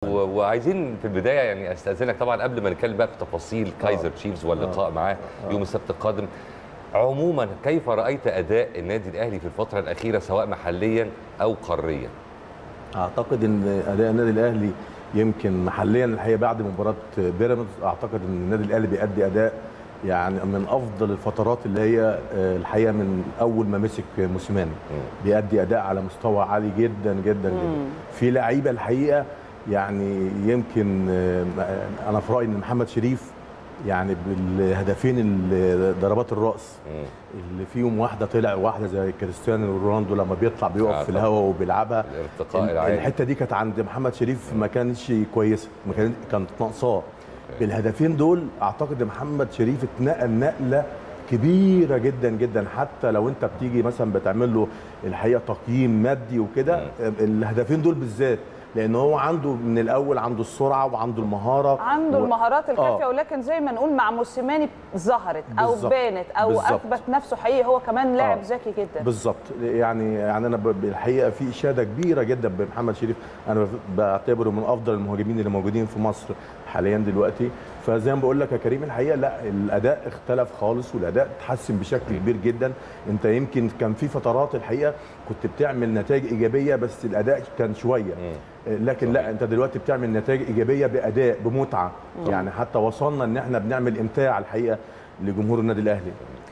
و- وعايزين في البدايه يعني استاذنك طبعا قبل ما نتكلم بقى في تفاصيل كايزر تشيفز واللقاء معاه يوم السبت القادم عموما كيف رايت اداء النادي الاهلي في الفتره الاخيره سواء محليا او قاريا اعتقد ان اداء النادي الاهلي يمكن محليا الحقيقه بعد مباراه بيراميدز اعتقد ان النادي الاهلي بيأدي اداء يعني من افضل الفترات اللي هي آه، الحقيقه من اول ما مسك موسيماني بيأدي اداء على مستوى عالي جدا جدا جدا في لعيبه الحقيقه يعني يمكن آه، انا في رايي ان محمد شريف يعني بالهدفين ال- ضربات الراس اللي فيهم واحده طلع واحده زي كريستيانو رونالدو لما بيطلع بيقف آه في طبعاً. الهواء وبيلعبها الارتقاء ال- العالي الحته دي كانت عند محمد شريف ما كانتش كويسه ما كانت كانت ناقصاه بالهدفين دول اعتقد إن محمد شريف اتنقل نقله كبيره جدا جدا حتى لو انت بتيجي مثلا بتعمل له الحقيقه تقييم مادي وكده الهدفين دول بالذات لان هو عنده من الاول عنده السرعه وعنده المهاره عنده و- المهارات الكافيه آه. ولكن زي ما نقول مع موسيماني ظهرت او بالظبط. بانت او بالظبط. اثبت نفسه حقيقي هو كمان لاعب آه. ذكي جدا بالظبط يعني يعني انا ب- بالحقيقه في اشاده كبيره جدا بمحمد شريف انا بعتبره من افضل المهاجمين اللي موجودين في مصر حاليا دلوقتي فزي ما بقول لك يا كريم الحقيقه لا الاداء اختلف خالص والاداء اتحسن بشكل كبير جدا انت يمكن كان في فترات الحقيقه كنت بتعمل نتائج ايجابيه بس الاداء كان شويه لكن لا انت دلوقتي بتعمل نتائج ايجابيه باداء بمتعه يعني حتى وصلنا ان احنا بنعمل امتاع الحقيقه لجمهور النادي الاهلي